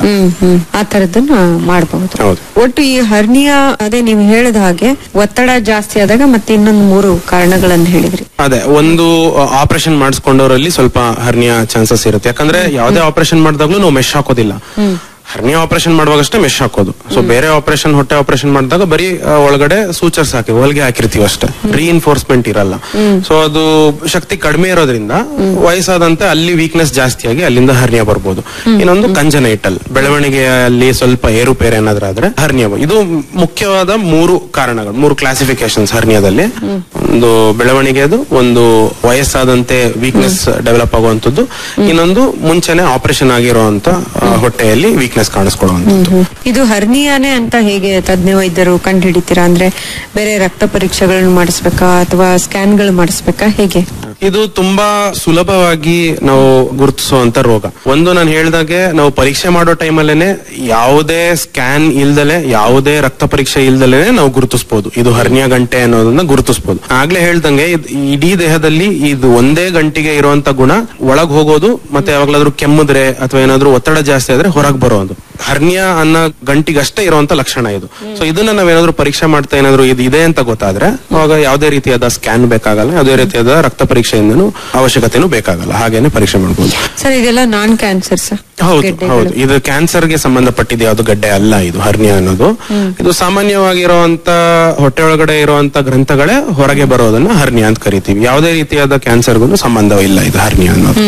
ಹ್ಮ್ ಹ್ಮ್ ಆ ತರದನ್ನ ಮಾಡಬಹುದು ಹೌದು. ಒಟ್ಟು ಈ ಹರ್ನಿಯಾ ಅದೇ ನೀವು ಹೇಳಿದ ಹಾಗೆ ಒತ್ತಡ ಜಾಸ್ತಿ ಆದಾಗ ಮತ್ತೆ ಇನ್ನೊಂದು ಮೂರು ಕಾರಣಗಳನ್ನು ಹೇಳಿದ್ರಿ ಅದೇ ಒಂದು ಆಪರೇಷನ್ ಮಾಡಿಸ್ಕೊಂಡವರಲ್ಲಿ ಸ್ವಲ್ಪ ಹರ್ನಿಯಾ ಚಾನ್ಸಸ್ ಇರುತ್ತೆ ಯಾಕಂದ್ರೆ ಯಾವುದೇ ಆಪರೇಷನ್ ಮಾಡಿದಾಗ್ಲೂ ನಾವು ಮೆಶ್ ಹಾಕೋದಿಲ್ಲ ಹರ್ನಿಯಾ ಆಪರೇಷನ್ ಮಾಡುವಾಗಷ್ಟೇ ಮೆಶ್ ಹಾಕೋದು ಸೊ ಬೇರೆ ಆಪರೇಷನ್ ಹೊಟ್ಟೆ ಆಪರೇಷನ್ ಮಾಡಿದಾಗ ಬರೀ ಆ, ಒಳಗಡೆ ಸೂಚರ್ಸ್ ಹಾಕಿ ಹೊಲಿಗೆ ಹಾಕಿರ್ತೀವಿ ಅಷ್ಟೇ ರೀಇನ್ಫೋರ್ಸ್ಮೆಂಟ್ ಇರಲ್ಲ ಸೊ ಅದು ಶಕ್ತಿ ಕಡಿಮೆ ಇರೋದ್ರಿಂದ ವಯಸ್ಸಾದಂತೆ ಅಲ್ಲಿ ವೀಕ್ನೆಸ್ ಜಾಸ್ತಿ ಆಗಿ ಅಲ್ಲಿಂದ ಹರ್ನಿಯಾ ಬರ್ಬೋದು ಇನ್ನೊಂದು ಕಂಜನೈಟಲ್ ಬೆಳವಣಿಗೆಯಲ್ಲಿ ಸ್ವಲ್ಪ ಏರುಪೇರು ಏನಾದ್ರೂ ಆದ್ರೆ ಹರ್ನಿಯಾ ಇದು ಮುಖ್ಯವಾದ ಮೂರು ಕಾರಣಗಳು ಮೂರು ಕ್ಲಾಸಿಫಿಕೇಶನ್ಸ್ ಹರ್ನಿಯಾದಲ್ಲಿ ಒಂದು ಬೆಳವಣಿಗೆದು ಒಂದು ವಯಸ್ಸಾದಂತೆ ವೀಕ್ನೆಸ್ ಡೆವಲಪ್ ಆಗುವಂತದ್ದು ಇನ್ನೊಂದು ಮುಂಚೆನೆ ಆಪರೇಷನ್ ಆಗಿರುವಂತ ಆ, ಹೊಟ್ಟೆಯಲ್ಲಿ ವೀಕ್ನೆಸ್ ಕಾಣಿಸ್ಕೊಳ್ಳುವಂಥದ್ದು ಇದು ಹರ್ನಿಯಾನೇ ಅಂತ ಹೇಗೆ ತಜ್ಞ ವೈದ್ಯರು ಕಂಡುಹಿಡಿತೀರಾ ಅಂದ್ರೆ ಬೇರೆ ರಕ್ತ ಪರೀಕ್ಷೆಗಳನ್ನು ಮಾಡಿಸ್ಬೇಕಾ ಅಥವಾ ಸ್ಕ್ಯಾನ್ಗಳು ಮಾಡಿಸ್ಬೇಕಾ ಹೇಗೆ ಇದು ತುಂಬಾ ಸುಲಭವಾಗಿ ನಾವು ಗುರುತಿಸುವಂತ ರೋಗ ಒಂದು ನಾನು ಹೇಳ್ದಾಗೆ ನಾವು ಪರೀಕ್ಷೆ ಮಾಡೋ ಟೈಮಲ್ಲೇನೆ ಯಾವುದೇ ಸ್ಕ್ಯಾನ್ ಇಲ್ದಲೆ ಯಾವುದೇ ರಕ್ತ ಪರೀಕ್ಷೆ ಇಲ್ದಲೆ ನಾವು ಗುರುತಿಸಬಹುದು ಇದು ಹರ್ನಿಯ ಗಂಟೆ ಅನ್ನೋದನ್ನ ಗುರುತಿಸಬಹುದು ಆಗ್ಲೇ ಹೇಳ್ದಂಗೆ ಇದ್- ಇಡೀ ದೇಹದಲ್ಲಿ ಇದು ಒಂದೇ ಗಂಟಿಗೆ ಇರುವಂತ ಗುಣ ಒಳಗ್ ಹೋಗೋದು ಮತ್ತೆ ಯಾವಾಗ್ಲಾದ್ರೂ ಕೆಮ್ಮಿದ್ರೆ ಅಥವಾ ಏನಾದ್ರೂ ಒತ್ತಡ ಜಾಸ್ತಿ ಆದ್ರೆ ಹೊರಗ್ ಬರೋದು ಹರ್ನಿಯಾ ಅನ್ನೋ ಗಂಟಿಗಷ್ಟೇ ಇರುವಂತ ಲಕ್ಷಣ ಇದು ಸೊ ಇದನ್ನ ನಾವೇನಾದ್ರೂ ಪರೀಕ್ಷೆ ಮಾಡ್ತಾ ಏನಾದ್ರೂ ಇದು ಇದೆ ಅಂತ ಗೊತ್ತಾದ್ರೆ ಅವಾಗ ಯಾವುದೇ ರೀತಿಯಾದ ಸ್ಕ್ಯಾನ್ ಬೇಕಾಗಲ್ಲ ಯಾವುದೇ ರೀತಿಯಾದ ರಕ್ತ ಪರೀಕ್ಷೆಯಿಂದನೂ ಅವಶ್ಯಕತೆನೂ ಬೇಕಾಗಲ್ಲ ಹಾಗೇನೆ ಪರೀಕ್ಷೆ ಮಾಡಬಹುದು ಸರ್ ಇದೆಲ್ಲ ನಾನ್ ಕ್ಯಾನ್ಸರ್ ಸರ್ ಹೌದು ಹೌದು ಇದು ಕ್ಯಾನ್ಸರ್ಗೆ ಸಂಬಂಧಪಟ್ಟಿದ್ದು ಯಾವ್ದು ಗಡ್ಡೆ ಅಲ್ಲ ಇದು ಹರ್ನಿಯಾ ಅನ್ನೋದು ಇದು ಸಾಮಾನ್ಯವಾಗಿರುವಂತ ಹೊಟ್ಟೆ ಒಳಗಡೆ ಇರುವಂತ ಗ್ರಂಥಗಳೇ ಹೊರಗೆ ಬರೋದನ್ನ ಹರ್ನಿಯಾ ಅಂತ ಕರಿತೀವಿ ಯಾವುದೇ ರೀತಿಯಾದ ಕ್ಯಾನ್ಸರ್ಗೂ ಸಂಬಂಧವಿಲ್ಲ ಇದು ಹರ್ನಿಯಾ ಅನ್ನೋದು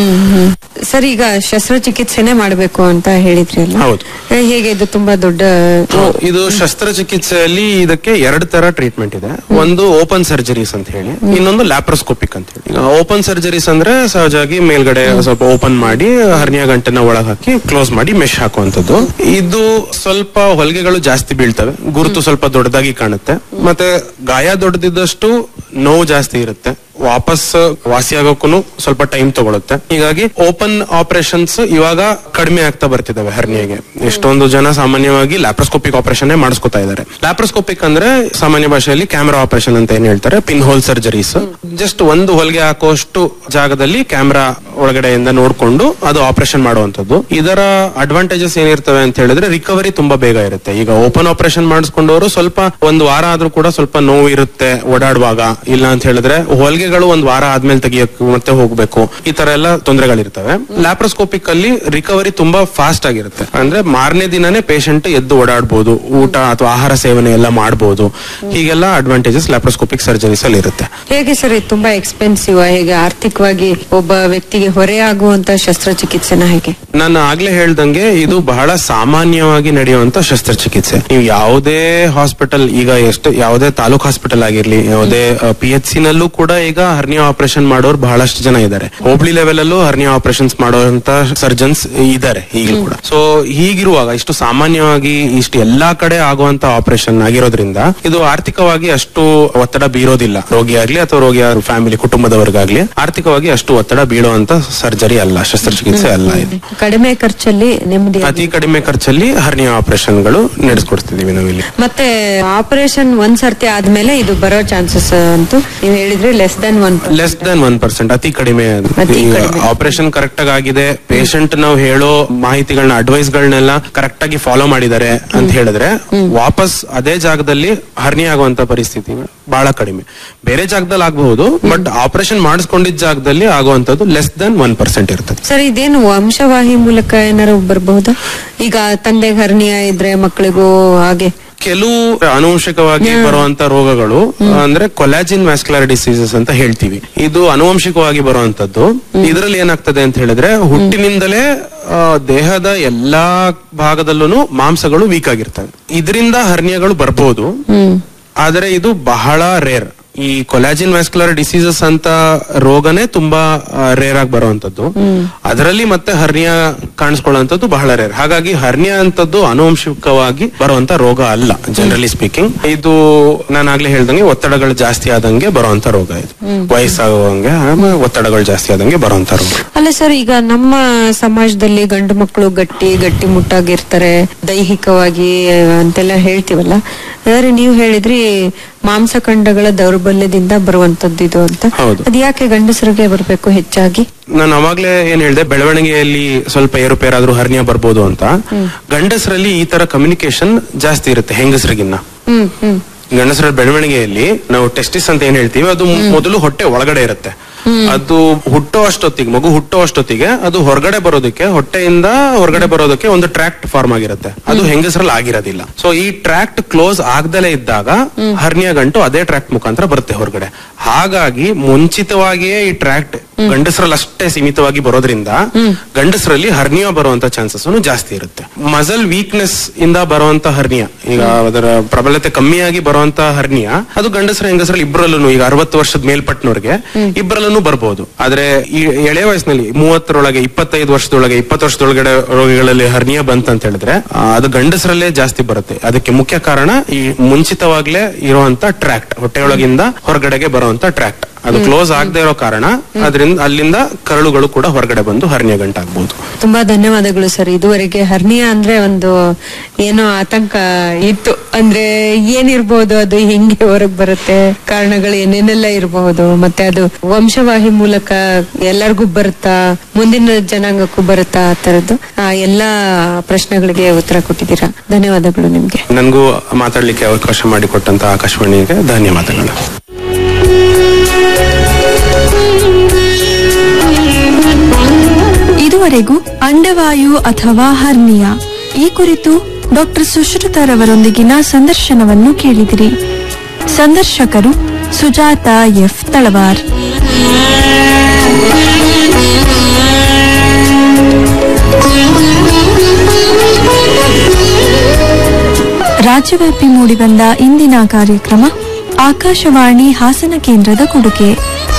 ಸರ್ ಈಗ ಶಸ್ತ್ರಚಿಕಿತ್ಸೆನೆ ಮಾಡಬೇಕು ಅಂತ ಹೇಳಿದ್ರಿ ಅಲ್ಲ ಹೌದು. ಏ, ಹೇಗೆ ಇದು ತುಂಬಾ ದೊಡ್ಡ ಇದು ಶಸ್ತ್ರಚಿಕಿತ್ಸೆಯಲ್ಲಿ ಇದಕ್ಕೆ ಎರಡು ತರ ಟ್ರೀಟ್ಮೆಂಟ್ ಇದೆ ಒಂದು ಓಪನ್ ಸರ್ಜರೀಸ್ ಅಂತ ಹೇಳಿ ಇನ್ನೊಂದು ಲ್ಯಾಪ್ರೋಸ್ಕೋಪಿಕ್ ಅಂತ ಹೇಳಿ ಈಗ ಓಪನ್ ಸರ್ಜರೀಸ್ ಅಂದ್ರೆ ಸಹಜವಾಗಿ ಮೇಲ್ಗಡೆ ಸ್ವಲ್ಪ ಓಪನ್ ಮಾಡಿ ಹರ್ನಿಯಾ ಗಂಟೆನ ಒಳಗ್ ಹಾಕಿ ಕ್ಲೋಸ್ ಮಾಡಿ ಮೆಶ್ ಹಾಕುವಂತದ್ದು ಇದು ಸ್ವಲ್ಪ ಹೊಲಿಗೆಗಳು ಜಾಸ್ತಿ ಬೀಳ್ತವೆ ಗುರುತು ಸ್ವಲ್ಪ ದೊಡ್ಡದಾಗಿ ಕಾಣುತ್ತೆ ಮತ್ತೆ ಗಾಯ ದೊಡ್ಡದಿದ್ದಷ್ಟು ನೋವು ಜಾಸ್ತಿ ಇರುತ್ತೆ ವಾಪಸ್ ವಾಸಿಯಾಗೋಕ್ಕೂ ಸ್ವಲ್ಪ ಟೈಮ್ ತಗೊಳುತ್ತೆ ಹೀಗಾಗಿ ಓಪನ್ ಆಪರೇಷನ್ಸ್ ಇವಾಗ ಕಡಿಮೆ ಆಗ್ತಾ ಬರ್ತಿದಾವೆ ಹರ್ನಿಯಾಗೆ ಎಷ್ಟೊಂದು ಜನ ಸಾಮಾನ್ಯವಾಗಿ ಲ್ಯಾಪ್ರೋಸ್ಕೋಪಿಕ್ ಆಪರೇಷನ್ ಮಾಡಿಸ್ಕೊತಾ ಇದ್ದಾರೆ ಲ್ಯಾಪ್ರೋಸ್ಕೋಪಿಕ್ ಅಂದ್ರೆ ಸಾಮಾನ್ಯ ಭಾಷೆಯಲ್ಲಿ ಕ್ಯಾಮೆರಾ ಆಪರೇಷನ್ ಅಂತ ಏನ್ ಹೇಳ್ತಾರೆ ಪಿನ್ ಹೋಲ್ ಸರ್ಜರೀಸ್ ಜಸ್ಟ್ ಒಂದು ಹೊಲಿಗೆ ಹಾಕುವಷ್ಟು ಜಾಗದಲ್ಲಿ ಕ್ಯಾಮೆರಾ ಒಳಗಡೆಯಿಂದ ನೋಡ್ಕೊಂಡು ಅದು ಆಪರೇಷನ್ ಮಾಡುವಂತದ್ದು ಇದರ ಅಡ್ವಾಂಟೇಜಸ್ ಏನಿರ್ತವೆ ಅಂತ ಹೇಳಿದ್ರೆ ರಿಕವರಿ ತುಂಬಾ ಬೇಗ ಇರುತ್ತೆ ಈಗ ಓಪನ್ ಆಪರೇಷನ್ ಮಾಡಿಸ್ಕೊಂಡವರು ಸ್ವಲ್ಪ ಒಂದು ವಾರ ಆದ್ರೂ ಕೂಡ ಸ್ವಲ್ಪ ನೋವು ಇರುತ್ತೆ ಓಡಾಡುವಾಗ ಇಲ್ಲ ಅಂತ ಹೇಳಿದ್ರೆ ಹೊಲಿಗೆಗಳು ಒಂದ್ ವಾರ ಆದ್ಮೇಲೆ ತೆಗಿಯಕ್ ಮತ್ತೆ ಹೋಗ್ಬೇಕು ಈ ತರ ಎಲ್ಲ ತೊಂದರೆಗಳಿರ್ತವೆ ಲ್ಯಾಪ್ರೋಸ್ಕೋಪಿಕ್ ಅಲ್ಲಿ ರಿಕವರಿ ತುಂಬಾ ಫಾಸ್ಟ್ ಆಗಿರುತ್ತೆ ಅಂದ್ರೆ ಮಾರನೇ ದಿನನೇ ಪೇಷಂಟ್ ಎದ್ದು ಓಡಾಡ್ಬೋದು ಊಟ ಅಥವಾ ಆಹಾರ ಸೇವನೆ ಎಲ್ಲ ಮಾಡಬಹುದು ಹೀಗೆಲ್ಲ ಅಡ್ವಾಂಟೇಜಸ್ ಲ್ಯಾಪ್ರೋಸ್ಕೋಪಿಕ್ ಸರ್ಜರೀಸ್ ಅಲ್ಲಿ ಇರುತ್ತೆ ಹೇಗೆ ಸರ್ ಇದು ತುಂಬಾ ಎಕ್ಸ್ಪೆನ್ಸಿವ್ ಹೇಗೆ ಆರ್ಥಿಕವಾಗಿ ಒಬ್ಬ ವ್ಯಕ್ತಿಗೆ ಹೊರೆಯಾಗುವಂತ ಶಸ್ತ್ರಚಿಕಿತ್ಸೆನ ಹೇಗೆ ನಾನು ಆಗ್ಲೇ ಹೇಳ್ದಂಗೆ ಇದು ಬಹಳ ಸಾಮಾನ್ಯವಾಗಿ ನಡೆಯುವಂತ ಶಸ್ತ್ರಚಿಕಿತ್ಸೆ ನೀವು ಯಾವುದೇ ಹಾಸ್ಪಿಟಲ್ ಈಗ ಎಷ್ಟು ಯಾವುದೇ ತಾಲೂಕ್ ಹಾಸ್ಪಿಟಲ್ ಆಗಿರ್ಲಿ ಯಾವುದೇ ಪಿ ಎಚ್ ಸಿ ನಲ್ಲೂ ಕೂಡ ಈಗ ಹರ್ನಿಯಾ ಆಪರೇಷನ್ ಮಾಡೋರು ಬಹಳಷ್ಟು ಜನ ಇದ್ದಾರೆ ಹೋಬಳಿ ಲೆವೆಲ್ ಅಲ್ಲೂ ಹರ್ನಿಯಾ ಆಪರೇಷನ್ಸ್ ಮಾಡುವಂತ ಸರ್ಜನ್ಸ್ ಇದ್ದಾರೆ ಈಗಲೂ ಕೂಡ ಸೊ ಹೀಗಿರುವಾಗ ಇಷ್ಟು ಸಾಮಾನ್ಯವಾಗಿ ಇಷ್ಟು ಎಲ್ಲಾ ಕಡೆ ಆಗುವಂತ ಆಪರೇಷನ್ ಆಗಿರೋದ್ರಿಂದ ಇದು ಆರ್ಥಿಕವಾಗಿ ಅಷ್ಟು ಒತ್ತಡ ಬೀರೋದಿಲ್ಲ ರೋಗಿ ಆಗ್ಲಿ ಅಥವಾ ರೋಗಿಯ ಫ್ಯಾಮಿಲಿ ಕುಟುಂಬದವರಿಗಾಗ್ಲಿ ಆರ್ಥಿಕವಾಗಿ ಅಷ್ಟು ಒತ್ತಡ ಬೀಳುವಂತ ಸರ್ಜರಿ ಅಲ್ಲ ಶಸ್ತ್ರಚಿಕಿತ್ಸೆ ಅಲ್ಲ ಇದು ಕಡಿಮೆ ಖರ್ಚಲ್ಲಿ ನೆಮ್ಮದಿ ಅತಿ ಕಡಿಮೆ ಖರ್ಚಲ್ಲಿ ಹರ್ನಿಯಾ ಆಪರೇಷನ್ಗಳು ನಡೆಸ್ಕೊಡ್ತಿದೀವಿ ನಾವಿಲ್ಲಿ ಮತ್ತೆ ಆಪರೇಷನ್ ಒಂದ್ ಸರ್ತಿ ಆದ್ಮೇಲೆ ಇದು ಬರೋ ಚಾನ್ಸಸ್ ಅಂತೂ ನೀವು ಹೇಳಿದ್ರಿ less than one less than one percent ಅತಿ ಕಡಿಮೆ ಅತಿ ಈಗ ಕಡಿಮೆ. ಆಪರೇಷನ್ ಕರೆಕ್ಟ್ ಆಗಿ ಆಗಿದೆ ಪೇಷಂಟ್ ನಾವು ಹೇಳೋ ಮಾಹಿತಿಗಳನ್ನ ಅಡ್ವೈಸ್ ಗಳನ್ನೆಲ್ಲ ಕರೆಕ್ಟ್ ಆಗಿ ಫಾಲೋ ಮಾಡಿದ್ದಾರೆ ಅಂತ ಹೇಳಿದ್ರೆ ವಾಪಸ್ ಅದೇ ಜಾಗದಲ್ಲಿ ಹರ್ನಿ ಆಗುವಂತ ಪರಿಸ್ಥಿತಿ ಬಹಳ ಕಡಿಮೆ ಬೇರೆ ಜಾಗದಲ್ಲಿ ಆಗಬಹುದು ಬಟ್ ಆಪರೇಷನ್ ಮಾಡಿಸ್ಕೊಂಡಿದ್ದ ಜಾಗದಲ್ಲಿ ಆಗುವಂತದ್ದು ಲೆಸ್ ದನ್ ಒನ್ ಪರ್ಸೆಂಟ್ ಇರ್ತದೆ ಸರ್ ಇದೇನು ವಂಶವಾಹಿ ಮೂಲಕ ಏನಾರು ಬರಬಹುದಾ ಈಗ ತಂದೆಗೆ ಹರ್ನಿಯ ಇದ್ರೆ ಮಕ್ಕಳಿಗೂ ಹಾಗೆ ಕೆಲವು ಆನುವಂಶಿಕವಾಗಿ ಬರುವಂತ ರೋಗಗಳು ಅಂದ್ರೆ ಕೊಲಾಜಿನ್ ವ್ಯಾಸ್ಕ್ಯುಲರ್ ಡಿಸೀಸಸ್ ಅಂತ ಹೇಳ್ತೀವಿ ಇದು ಆನುವಂಶಿಕವಾಗಿ ಬರುವಂತದ್ದು ಇದರಲ್ಲಿ ಏನಾಗ್ತದೆ ಅಂತ ಹೇಳಿದ್ರೆ ಹುಟ್ಟಿನಿಂದಲೇ ಆ, ದೇಹದ ಎಲ್ಲಾ ಭಾಗದಲ್ಲೂ ಮಾಂಸಗಳು ವೀಕ್ ಆಗಿರ್ತವೆ ಇದರಿಂದ ಹರ್ನಿಯಗಳು ಬರ್ಬೋದು ಆದರೆ ಇದು ಬಹಳ ರೇರ್ ಈ ಕೊಲಾಜಿನ್ ವ್ಯಾಸ್ಕ್ಯುಲರ್ ಡಿಸೀಸಸ್ ಅಂತ ರೋಗನೇ ತುಂಬಾ ರೇರ್ ಆಗಿ ಬರುವಂತದ್ದು ಅದರಲ್ಲಿ ಮತ್ತೆ ಹರ್ನಿಯಾ ಕಾಣಿಸ್ಕೊಳ್ಳುವಂತದ್ದು ಬಹಳ ರೇರ್ ಹಾಗಾಗಿ ಹರ್ನಿಯಾ ಅಂತದ್ದು ಆನುವಂಶಿಕವಾಗಿ ಬರುವಂತ ರೋಗ ಅಲ್ಲ ಜನರಲಿ ಸ್ಪೀಕಿಂಗ್ ಇದು ನಾನು ಆಗ್ಲೇ ಹೇಳ್ದಂಗೆ ಒತ್ತಡಗಳು ಜಾಸ್ತಿ ಆದಂಗೆ ಬರುವಂತ ರೋಗ ಇದು ವಯಸ್ಸಾಗುವಂಗೆ ಆಮೇಲೆ ಒತ್ತಡಗಳು ಜಾಸ್ತಿ ಆದಂಗೆ ಬರುವಂತ ರೋಗ ಅಲ್ಲ ಸರ್ ಈಗ ನಮ್ಮ ಸಮಾಜದಲ್ಲಿ ಗಂಡು ಮಕ್ಕಳು ಗಟ್ಟಿ ಗಟ್ಟಿ ಮುಟ್ಟಾಗಿರ್ತಾರೆ ದೈಹಿಕವಾಗಿ ಅಂತೆಲ್ಲ ಹೇಳ್ತೀವಲ್ಲ ಆದ್ರೆ ನೀವು ಹೇಳಿದ್ರಿ ಮಾಂಸಖಂಡಗಳ ದೌರ್ಬಲ್ಯದಿಂದ ಬರುವಂತದ್ದು ಇದು ಅಂತ ಹೌದು. ಅದ್ ಯಾಕೆ ಗಂಡಸರಿಗೆ ಬರ್ಬೇಕು ಹೆಚ್ಚಾಗಿ ನಾನು ಅವಾಗ್ಲೇ ಏನ್ ಹೇಳ್ದೆ ಬೆಳವಣಿಗೆಯಲ್ಲಿ ಸ್ವಲ್ಪ ಏರುಪೇರಾದ್ರೂ ಹರ್ನಿಯ ಬರ್ಬೋದು ಅಂತ ಗಂಡಸರಲ್ಲಿ ಈ ತರ ಕಮ್ಯುನಿಕೇಶನ್ ಜಾಸ್ತಿ ಇರುತ್ತೆ ಹೆಂಗಸರಿಗಿನ್ನ ಹ್ಮ್ ಹ್ಮ್ ಗಂಡಸರ ಬೆಳವಣಿಗೆಯಲ್ಲಿ ನಾವು ಟೆಸ್ಟಿಸ್ ಅಂತ ಏನ್ ಹೇಳ್ತೀವಿ ಅದು ಮೊದಲು ಹೊಟ್ಟೆ ಒಳಗಡೆ ಇರುತ್ತೆ ಅದು ಹುಟ್ಟೋ ಅಷ್ಟೊತ್ತಿಗೆ ಮಗು ಹುಟ್ಟೋ ಅಷ್ಟೊತ್ತಿಗೆ ಅದು ಹೊರಗಡೆ ಬರೋದಕ್ಕೆ ಹೊಟ್ಟೆಯಿಂದ ಹೊರಗಡೆ ಬರೋದಕ್ಕೆ ಒಂದು ಟ್ರ್ಯಾಕ್ಟ್ ಫಾರ್ಮ್ ಆಗಿರುತ್ತೆ ಅದು ಹೆಂಗಸರಲ್ಲಿ ಆಗಿರೋದಿಲ್ಲ ಸೊ ಈ ಟ್ರ್ಯಾಕ್ಟ್ ಕ್ಲೋಸ್ ಆಗ್ದಲೇ ಇದ್ದಾಗ ಹರ್ನಿಯ ಗಂಟು ಅದೇ ಟ್ರ್ಯಾಕ್ಟ್ ಮುಖಾಂತರ ಬರುತ್ತೆ ಹೊರಗಡೆ ಹಾಗಾಗಿ ಮುಂಚಿತವಾಗಿಯೇ ಈ ಟ್ರ್ಯಾಕ್ಟ್ ಗಂಡಸರಲ್ಲಿ ಅಷ್ಟೇ ಸೀಮಿತವಾಗಿ ಬರೋದ್ರಿಂದ ಗಂಡಸರಲ್ಲಿ ಹರ್ನಿಯ ಬರುವಂತ ಚಾನ್ಸಸ್ ಜಾಸ್ತಿ ಇರುತ್ತೆ ಮಸಲ್ ವೀಕ್ನೆಸ್ ಇಂದ ಬರುವಂತ ಹರ್ನಿಯ ಈಗ ಅದರ ಪ್ರಬಲತೆ ಕಮ್ಮಿಯಾಗಿ ಬರುವಂತ ಹರ್ನಿಯ ಅದು ಗಂಡಸರ ಹೆಂಗಸರಲ್ಲಿ ಇಬ್ಬರಲ್ಲೂ ಈಗ ಅರವತ್ತು ವರ್ಷದ ಮೇಲ್ಪಟ್ಟನವ್ರಿಗೆ ಇಬ್ಬರಲ್ಲೂ ಬರ್ಬೋದು ಆದ್ರೆ ಈ ಎಳೆ ವಯಸ್ಸಿನಲ್ಲಿ ಮೂವತ್ತರೊಳಗೆ ಇಪ್ಪತ್ತೈದು ವರ್ಷದೊಳಗೆ ಇಪ್ಪತ್ತು ವರ್ಷದೊಳಗಡೆ ರೋಗಿಗಳಲ್ಲಿ ಹರ್ನಿಯ ಬಂತಂತ ಹೇಳಿದ್ರೆ ಆ, ಅದು ಗಂಡಸರಲ್ಲೇ ಜಾಸ್ತಿ ಬರುತ್ತೆ ಅದಕ್ಕೆ ಮುಖ್ಯ ಕಾರಣ ಈ ಮುಂಚಿತವಾಗ್ಲೇ ಇರುವಂತ ಟ್ರ್ಯಾಕ್ಟ್ ಹೊಟ್ಟೆಯೊಳಗಿಂದ ಹೊರಗಡೆಗೆ ಬರುವಂತ ಟ್ರ್ಯಾಕ್ಟ್ ಅದು ಕ್ಲೋಸ್ ಆಗದೆ ಇರೋ ಕಾರಣ ಅದರಿಂದ ಅಲ್ಲಿಂದ ಕರಳುಗಳು ಕೂಡ ಹೊರಗಡೆ ಬಂದು ಹರ್ನಿಯ ಗಂಟಾಗ್ಬೋದು ತುಂಬಾ ಧನ್ಯವಾದಗಳು ಸರ್ ಇದುವರೆಗೆ ಹರ್ನಿಯಾ ಅಂದ್ರೆ ಒಂದು ಏನೋ ಆತಂಕ ಇತ್ತು ಅಂದ್ರೆ ಏನಿರ್ಬೋದು ಅದು ಹೆಂಗೆ ಹೊರಗ್ ಬರುತ್ತೆ ಕಾರಣಗಳು ಏನೇನೆಲ್ಲ ಇರಬಹುದು ಮತ್ತೆ ಅದು ವಂಶವಾಹಿ ಮೂಲಕ ಎಲ್ಲರಿಗೂ ಬರುತ್ತಾ ಮುಂದಿನ ಜನಾಂಗಕ್ಕೂ ಬರುತ್ತಾ ಆ ತರದ್ದು ಆ ಎಲ್ಲಾ ಪ್ರಶ್ನೆಗಳಿಗೆ ಉತ್ತರ ಕೊಟ್ಟಿದ್ದೀರಾ ಧನ್ಯವಾದಗಳು ನಿಮ್ಗೆ ನನಗೂ ಮಾತಾಡ್ಲಿಕ್ಕೆ ಅವಕಾಶ ಮಾಡಿಕೊಟ್ಟಂತ ಆಕಾಶವಾಣಿಗೆ ಧನ್ಯವಾದಗಳು ಇದುವರೆಗೂ ಅಂಡವಾಯು ಅಥವಾ ಹರ್ನಿಯಾ ಈ ಕುರಿತು ಡಾಕ್ಟರ್ ಸುಶ್ರುತರವರೊಂದಿಗಿನ ಸಂದರ್ಶನವನ್ನು ಕೇಳಿದಿರಿ ಸಂದರ್ಶಕರು ಸುಜಾತ ಎಫ್ ತಳವಾರ್ ರಾಜ್ಯವ್ಯಾಪಿ ಮೂಡಿಬಂದ ಇಂದಿನ ಕಾರ್ಯಕ್ರಮ ಆಕಾಶವಾಣಿ ಹಾಸನ ಕೇಂದ್ರದ ಕೊಡುಗೆ